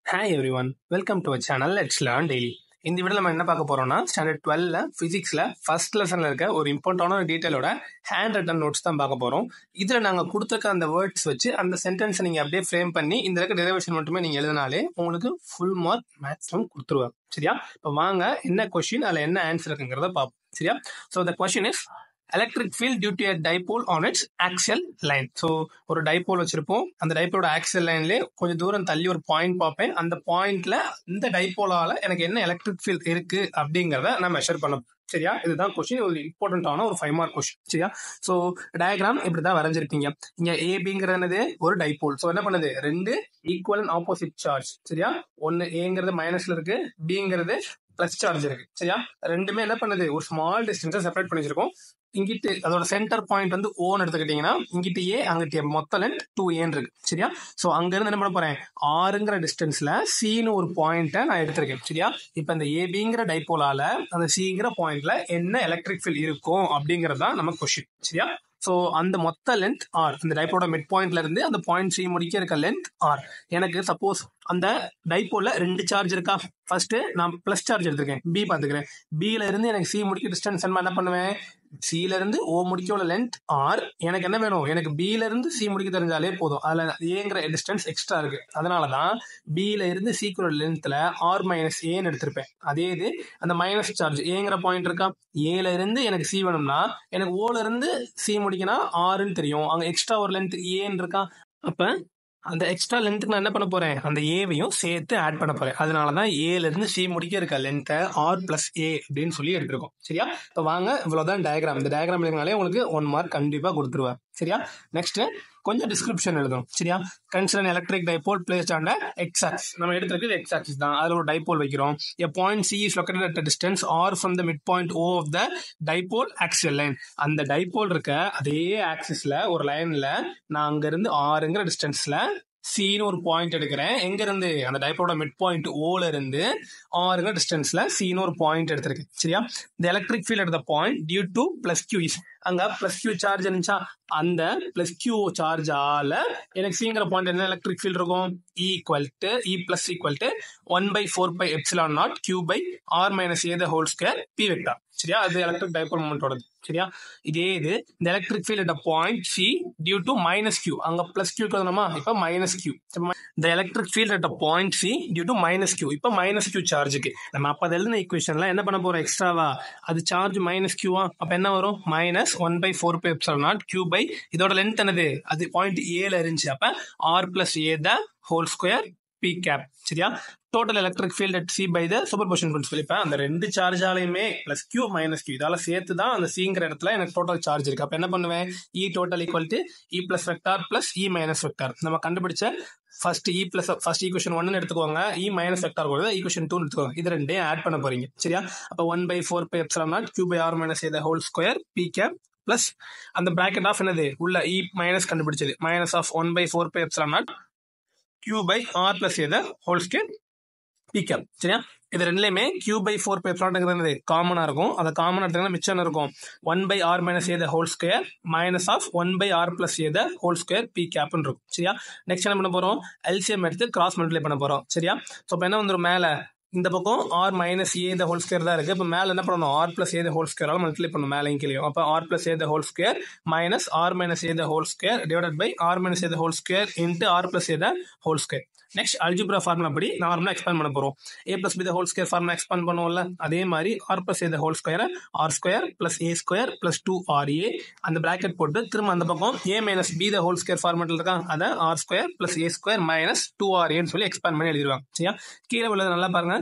Hi everyone welcome to our channel let's learn daily இந்த video நம்ம என்ன பார்க்க போறோம்னா ஸ்டாண்டர்ட் டுவெல்ல ஃபிசிக்ஸ்ல ஃபர்ஸ்ட் லெசன்ல இருக்க ஒரு இம்பார்ட்டன்டான ஒரு டீட்டெயிலோட ஹேண்ட் ரிட்டன் நோட்ஸ் தான் பார்க்க போறோம் இதுல நாங்க கொடுத்துருக்க அந்த வேர்ட்ஸ் வச்சு அந்த சென்டென்ஸை நீங்க அப்படியே ஃப்ரேம் பண்ணி இந்த இருக்க டெரிவேஷன் மட்டுமே நீங்க எழுதினாலே உங்களுக்கு ஃபுல் மார்க் மேக்ஸிமம் கொடுத்துருவாங்க சரியா இப்போ வாங்க என்ன கொஸ்டின் அதில் என்ன ஆன்சர் இருக்குங்கிறத பார்ப்போம் சரியா so the question is electric field due to dipole on its axial line so ஒரு டைபோல் வச்சிருப்போம் அந்த டைப்போலோட ஆக்சியல் லைன்லேயே கொஞ்சம் தூரம் தள்ளி ஒரு பாயிண்ட் பார்ப்பேன் அந்த பாயிண்ட்ல இந்த டைபோலால எனக்கு என்ன எலக்ட்ரிக் ஃபீல்ட் இருக்கு அப்படிங்கிறத நான் மெஷர் பண்ண சரியா இதுதான் கொஸ்டின் ஒரு இம்பார்ட்டன்டான ஒரு ஃபைவ் மார்க் கொஸ்டின் சரியா ஸோ டயக்ராம் இப்படி தான் வரைஞ்சிருப்பீங்க இங்க ஏபிங்கிறது என்னது ஒரு டைபோல் ஸோ என்ன பண்ணுது ரெண்டு ஈக்குவல் அண்ட் ஆப்போசிட் சார்ஜ் சரியா ஒன்னு ஏங்கிறது மைனஸ்ல இருக்கு பிங்கிறது பிளஸ் சார்ஜ் இருக்கு சரியா ரெண்டுமே என்ன பண்ணுது ஒரு ஸ்மால் டிஸ்டன்ஸை செப்பரேட் பண்ணி வச்சிருக்கோம் இங்கிட்டு அதோட சென்டர் பாயிண்ட் வந்து ஓன்னு எடுத்துக்கிட்டீங்கன்னா இங்கிட்டு ஏ அங்கிட்டு A. மொத்த லென்த் டூ ஏன்னு இருக்கு சரியா ஸோ அங்க இருந்து என்ன பண்ண போறேன் ஆறுங்கிற டிஸ்டன்ஸ்ல சின்னு ஒரு பாயிண்ட்டை நான் எடுத்திருக்கேன் சரியா இப்போ இந்த ஏபிங்கிற டைப்போலால அந்த சிங்கிற பாயிண்ட்ல என்ன எலக்ட்ரிக் ஃபீல்ட் இருக்கும் அப்படிங்கிறது தான் நம்ம கொஸ்டின் சரியா ஸோ அந்த மொத்த லென்த் ஆர் அந்த டைப்போட மிட் பாயிண்ட்ல இருந்து அந்த பாயிண்ட் சி முடிக்க இருக்க லென்த் ஆர் எனக்கு சப்போஸ் அந்த டைப்போல ரெண்டு சார்ஜ் இருக்கா ஃபர்ஸ்ட் நான் பிளஸ் சார்ஜ் எடுத்திருக்கேன் பி பார்த்துக்கிறேன் பில இருந்து எனக்கு சி முடிக்க டிஸ்டன்ஸ் என்ன பண்ணுவேன் சில இருந்து ஓ முடிக்க உள்ள லென்த் ஆர் எனக்கு என்ன வேணும் எனக்கு பில இருந்து சி முடிக்க தெரிஞ்சாலே போதும் அதுல ஏங்கிற டிஸ்டன்ஸ் எக்ஸ்ட்ரா இருக்கு அதனால தான் பில இருந்து சிக்குற லென்த்ல ஆர் மைனஸ் ஏன்னு எடுத்திருப்பேன் அதே இது அந்த மைனஸ் சார்ஜ் ஏங்கிற பாயிண்ட் இருக்கா ஏல இருந்து எனக்கு சி வேணும்னா எனக்கு ஓல இருந்து சி முடிக்கணும் ஆறுன்னு தெரியும் அங்க எக்ஸ்ட்ரா ஒரு லென்த் ஏன்னு இருக்கா அப்ப அந்த எக்ஸ்ட்ரா லென்த்துக்கு நான் என்ன பண்ண போறேன் அந்த ஏவையும் சேர்த்து ஆட் பண்ண போறேன் அதனால தான் ஏல இருந்து சி முடிக்க இருக்க லென்த்தை ஆர் பிளஸ் ஏ அப்படின்னு சொல்லி எடுத்திருக்கோம் சரியா இப்போ வாங்க இவ்வளவுதான் டயக்ராம் இந்த டயக்ராம் எழுதினாலே உங்களுக்கு ஒன் மார்க் கண்டிப்பா கொடுத்துருவார் சரியா நெக்ஸ்ட் கொஞ்சம் டிஸ்கிரிப்ஷன் எழுதணும் சரியா consider electric dipole placed on X axis நம்ம எடுத்துருக்கு எக்ஸ் ஆக்சிஸ் தான் அதில் ஒரு டைபோல் வைக்கிறோம் a point C is located at distance R from the midpoint O of the dipole axial line அந்த டைபோல் இருக்க அதே ஆக்சிஸ்ல ஒரு லைன்ல நான் அங்கிருந்து ஆறுங்கிற டிஸ்டன்ஸ்ல சின்னு ஒரு பாயிண்ட் எடுக்கிறேன் எங்க இருந்து அந்த டைப்போட மிட் பாயிண்ட் ஓல இருந்து ஆறுங்கிற டிஸ்டன்ஸ்ல சின்னு ஒரு பாயிண்ட் எடுத்திருக்கு சரியா இந்த electric field at the point due to plus Q is அங்க பிளஸ் கியூ சார்ஜ் இருந்துச்சா அந்த பிளஸ் கியூ சார்ஜால எனக்கு சிங்கிற பாயிண்ட் என்ன எலக்ட்ரிக் ஃபீல்ட் இருக்கும் equal to E plus equal to one by four pi epsilon nought Q by R minus A the whole square P vector சரியா அது எலக்ட்ரிக் டைபோல் மூமெண்டோடது சரியா இதே இது இந்த electric field at point C due to minus Q அங்க plus Q இருக்கணுமா இப்போ மைனஸ் கியூ இந்த electric field at point C due to minus Q இப்போ மைனஸ் கியூ சார்ஜுக்கு நம்ம அப்போ அது எழுதின ஈக்குவேஷன்ல என்ன பண்ண போறோம் எக்ஸ்ட்ராவா அது சார்ஜ் மைனஸ் கியூவா அப்போ என்ன வரும் minus one by four pi epsilon nought Q by இதோட லென்த் என்னது அது பாயிண்ட் ஏல இருந்துச்சு அப்போ R plus A the whole square P cap சரியா total electric field at C by the superposition principle இப்போ அந்த ரெண்டு சார்ஜாலையுமே பிளஸ் கியூ மைனஸ் கியூ இதால சேர்த்து தான் அந்த சிங்கிற இடத்துல எனக்கு டோட்டல் சார்ஜ் இருக்கு அப்போ என்ன பண்ணுவேன் E total equal to E plus vector plus E minus vector நம்ம கண்டுபிடிச்ச first E plus first equation ஒன்னு எடுத்துக்கோங்க இ மைனஸ் வெக்டார் கூட ஈக்குவேஷன் டூ எடுத்துக்கோங்க இது ரெண்டையும் ஆட் பண்ண போறீங்க சரியா அப்போ one by four pi epsilon nought Q by R minus A whole square P cap plus அந்த பிராக்கெட் ஆஃப் என்னது உள்ள இ மைனஸ் கண்டுபிடிச்சது minus of one by four pi epsilon nought Q by R plus A whole square P cap சரியா இது ரெண்டுலையுமே Q by four pi எப்சிலான்ங்கிறது காமனாக இருக்கும் அதை காமனாக எடுத்தீங்கன்னா மிச்சம் இருக்கும் one by R minus A whole square minus of one by R plus A whole square P கேப்னு இருக்கும் சரியா நெக்ஸ்ட் என்ன பண்ண போகிறோம் எல்சிஎம் எடுத்து கிராஸ் மல்டிப்ளை பண்ண போகிறோம் சரியா ஸோ இப்போ என்ன வந்துடும் மேலே இந்த பக்கம் R minus A the whole square தான் இருக்கு இப்போ மேலே என்ன பண்ணணும் R plus A the whole ஸ்கொயரால் மல்டிப்ளை பண்ணணும் மேலே கீழே அப்போ R plus A the whole square minus R minus A the whole square divided by R minus A the whole square into R plus A the whole square next algebra formula படி நார்மலாக expand பண்ண போகிறோம் A plus B the whole square formula expand பண்ணுவோம்ல அதே மாதிரி R plus A the whole square R square plus A square plus two R A அந்த bracket போட்டு திரும்ப அந்த பக்கம் A minus B the whole square ஃபார்மெட்டில் இருக்கான் அதை ஆர் ஸ்கொயர் பிளஸ் ஏ ஸ்கொயர் மைனஸ் டூ ஆர் ஏன்னு சொல்லி எக்ஸ்பேண்ட் பண்ணி எழுதிடுவாங்க சரியா கீழே உள்ளது நல்லா பாருங்க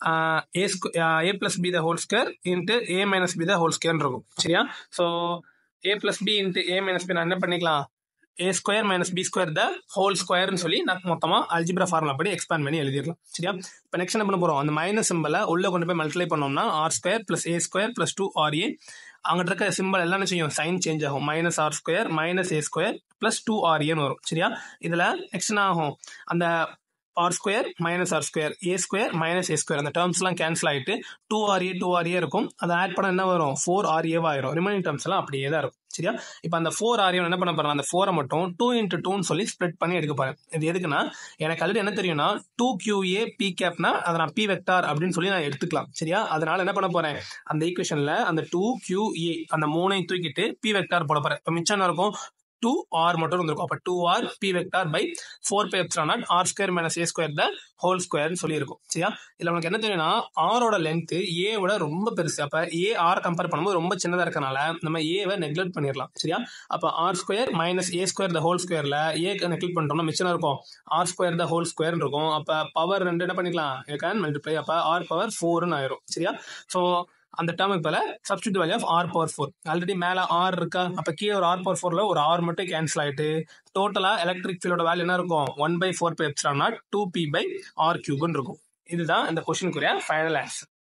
a a plus B the whole square into a minus B the whole ஸ்கொயர்னு இருக்கும் சரியா so a plus b into a minus b நான் என்ன பண்ணிக்கலாம் a square minus b square the whole ஸ்கொயர்னு சொல்லி நான் மொத்தமாக அல்ஜிப்ரா ஃபார்முலா படி எக்ஸ்பேண்ட் பண்ணி எழுதிடலாம் சரியா இப்போ நெக்ஸ்ட் என்ன பண்ண போகிறோம் அந்த மைனஸ் சிம்பிளை உள்ள கொண்டு போய் மல்டிப்ளை பண்ணோம்னா r square plus A square plus two R a அங்கிட்ட இருக்க சிம்பிள் எல்லாம் செய்யும் சைன் சேஞ்ச் ஆகும் minus r square minus a square plus two R ஏன்னு வரும் சரியா இதில் நெக்ஸ்ட் என்ன ஆகும் அந்த r square minus r square a square minus a square அந்த டேர்ம்ஸ்லாம் கேன்சல் ஆகிட்டு two R a two R a இருக்கும் அதை ஆட் பண்ண என்ன வரும் ஃபோர் ஆர் ஏவா ஆயிரும் ரிமைனிங் டேர்ம்ஸ் எல்லாம் அப்படியே தான் இருக்கும் சரியா இப்போ அந்த ஃபோர் ஆரையும் என்ன பண்ண போறேன் அந்த ஃபோரை மட்டும் டூ இன்ட்டு டூன்னு சொல்லி ஸ்ப்ளிட் பண்ணி எடுக்க போறேன் இது எதுக்குன்னா எனக்கு ஆல்ரெடி என்ன தெரியும்னா டூ கியூஏ பி கேப்னா அதை நான் பி வெக்டார் அப்படின்னு சொல்லி நான் எடுத்துக்கலாம் சரியா அதனால என்ன பண்ண போறேன் அந்த ஈக்குவேஷன்ல அந்த டூ கியூ ஏ அந்த மூணையும் தூக்கிட்டு பி வெக்டார் போட போறேன் இப்போ மிச்சம் என்ன இருக்கும் டூ ஆர் மட்டும் இருந்திருக்கும் அப்போ two r b vector by four pi epsilon naught r square minus a square the whole ஸ்கொயர்னு சொல்லியிருக்கும் சரியா இதில் உனக்கு என்ன தெரியும்னா ஆரோட லென்த்து ஏ விட ரொம்ப பெருசு அப்போ ஏ ஆர் கம்பேர் பண்ணும்போது ரொம்ப சின்னதாக இருக்கனால நம்ம ஏவை நெக்லெக்ட் பண்ணிடலாம் சரியா அப்போ r square minus a square the whole ஸ்கொயரில் ஏக்கு நெக்லெக்ட் பண்ணிட்டோம்னா மிச்சம் இருக்கும் r square the whole square இருக்கும் அப்போ பவர் ரெண்டு என்ன பண்ணிக்கலாம் யூ கேன் மல்டிப்ளை அப்போ ஆர் பவர் ஃபோர்னு ஆயிரும் சரியா ஸோ அந்த டேர்முக்கு பதில் substitute value of r power four already மேலே ஆர் இருக்கா அப்போ கீழே ஒரு ஆர் பவர் ஃபோரில் ஒரு ஆர் மட்டும் கேன்சல் ஆகிட்டு டோட்டலாக எலக்ட்ரிக் ஃபீல்டோட வேல்யூ என்ன இருக்கும் one by four pi epsilon naught two p by r கியூப்னு இருக்கும் இதுதான் இந்த கொஸ்டினுக்குரிய ஃபைனல் ஆன்சர்